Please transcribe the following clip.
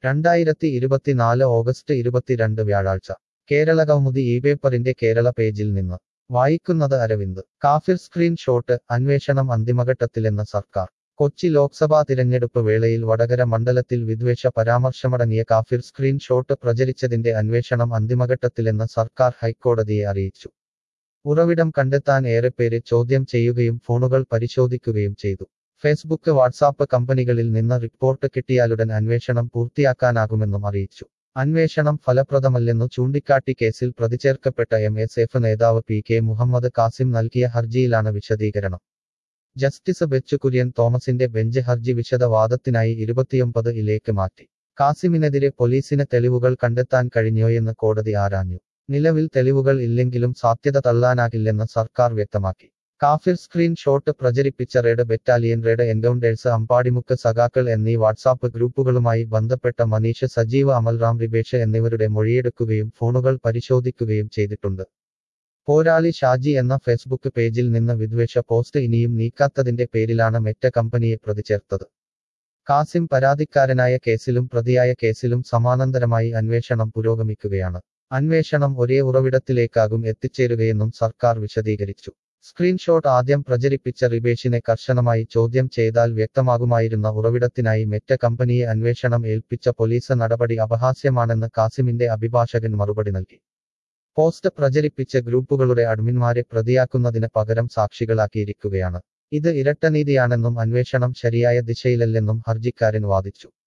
രണ്ടായിരത്തി ഇരുപത്തിനാല് ഓഗസ്റ്റ് ഇരുപത്തിരണ്ട് വ്യാഴാഴ്ച കേരള കൗമുദി ഈ പേപ്പറിന്റെ കേരള പേജിൽ നിന്ന് വായിക്കുന്നത് അരവിന്ദ് കാഫിർ സ്ക്രീൻ ഷോട്ട് അന്വേഷണം അന്തിമഘട്ടത്തിലെന്ന് സർക്കാർ കൊച്ചി ലോക്സഭാ തിരഞ്ഞെടുപ്പ് വേളയിൽ വടകര മണ്ഡലത്തിൽ വിദ്വേഷ പരാമർശമടങ്ങിയ കാഫിർ സ്ക്രീൻ ഷോട്ട് പ്രചരിച്ചതിന്റെ അന്വേഷണം അന്തിമഘട്ടത്തിലെന്ന് സർക്കാർ ഹൈക്കോടതിയെ അറിയിച്ചു ഉറവിടം കണ്ടെത്താൻ ഏറെപ്പേരെ ചോദ്യം ചെയ്യുകയും ഫോണുകൾ പരിശോധിക്കുകയും ചെയ്തു ഫേസ്ബുക്ക് വാട്സാപ്പ് കമ്പനികളിൽ നിന്ന് റിപ്പോർട്ട് കിട്ടിയാലുടൻ അന്വേഷണം പൂർത്തിയാക്കാനാകുമെന്നും അറിയിച്ചു അന്വേഷണം ഫലപ്രദമല്ലെന്നു ചൂണ്ടിക്കാട്ടി കേസിൽ പ്രതിചേർക്കപ്പെട്ട എം എസ് എഫ് നേതാവ് പി കെ മുഹമ്മദ് കാസിം നൽകിയ ഹർജിയിലാണ് വിശദീകരണം ജസ്റ്റിസ് ബെച്ചു കുര്യൻ തോമസിന്റെ ബെഞ്ച് ഹർജി വിശദവാദത്തിനായി ഇരുപത്തിയൊമ്പത് ഇലേക്ക് മാറ്റി കാസിമിനെതിരെ പോലീസിന് തെളിവുകൾ കണ്ടെത്താൻ കഴിഞ്ഞോയെന്ന് കോടതി ആരാഞ്ഞു നിലവിൽ തെളിവുകൾ ഇല്ലെങ്കിലും സാധ്യത തള്ളാനാകില്ലെന്ന് സർക്കാർ വ്യക്തമാക്കി കാഫിർ സ്ക്രീൻ ഷോട്ട് പ്രചരിപ്പിച്ച red battalion red encounters Ambadimukku സഖാക്കൾ എന്നീ വാട്സാപ്പ് ഗ്രൂപ്പുകളുമായി ബന്ധപ്പെട്ട മനീഷ് സജീവ് അമൽറാം റിബേഷ് എന്നിവരുടെ മൊഴിയെടുക്കുകയും ഫോണുകൾ പരിശോധിക്കുകയും ചെയ്തിട്ടുണ്ട് പോരാളി ഷാജി എന്ന ഫേസ്ബുക്ക് പേജിൽ നിന്ന് വിദ്വേഷ പോസ്റ്റ് ഇനിയും നീക്കാത്തതിന്റെ പേരിലാണ് മെറ്റ കമ്പനിയെ പ്രതിചേർത്തത് കാസിം പരാതിക്കാരനായ കേസിലും പ്രതിയായ കേസിലും സമാനന്തരമായി അന്വേഷണം പുരോഗമിക്കുകയാണ് അന്വേഷണം ഒരേ ഉറവിടത്തിലേക്കാകും എത്തിച്ചേരുകയെന്നും സർക്കാർ വിശദീകരിച്ചു സ്ക്രീൻഷോട്ട് ആദ്യം പ്രചരിപ്പിച്ച റിബേഷിനെ കർശനമായി ചോദ്യം ചെയ്താൽ വ്യക്തമാകുമായിരുന്ന ഉറവിടത്തിനായി മെറ്റ കമ്പനിയെ അന്വേഷണം ഏൽപ്പിച്ച പോലീസ് നടപടി അപഹാസ്യമാണെന്ന് കാസിമിന്റെ അഭിഭാഷകൻ മറുപടി നൽകി പോസ്റ്റ് പ്രചരിപ്പിച്ച ഗ്രൂപ്പുകളുടെ അഡ്മിന്മാരെ പ്രതിയാക്കുന്നതിന് പകരം സാക്ഷികളാക്കിയിരിക്കുകയാണ് ഇത് ഇരട്ടനീതിയാണെന്നും അന്വേഷണം ശരിയായ ദിശയിലല്ലെന്നും ഹർജിക്കാരൻ വാദിച്ചു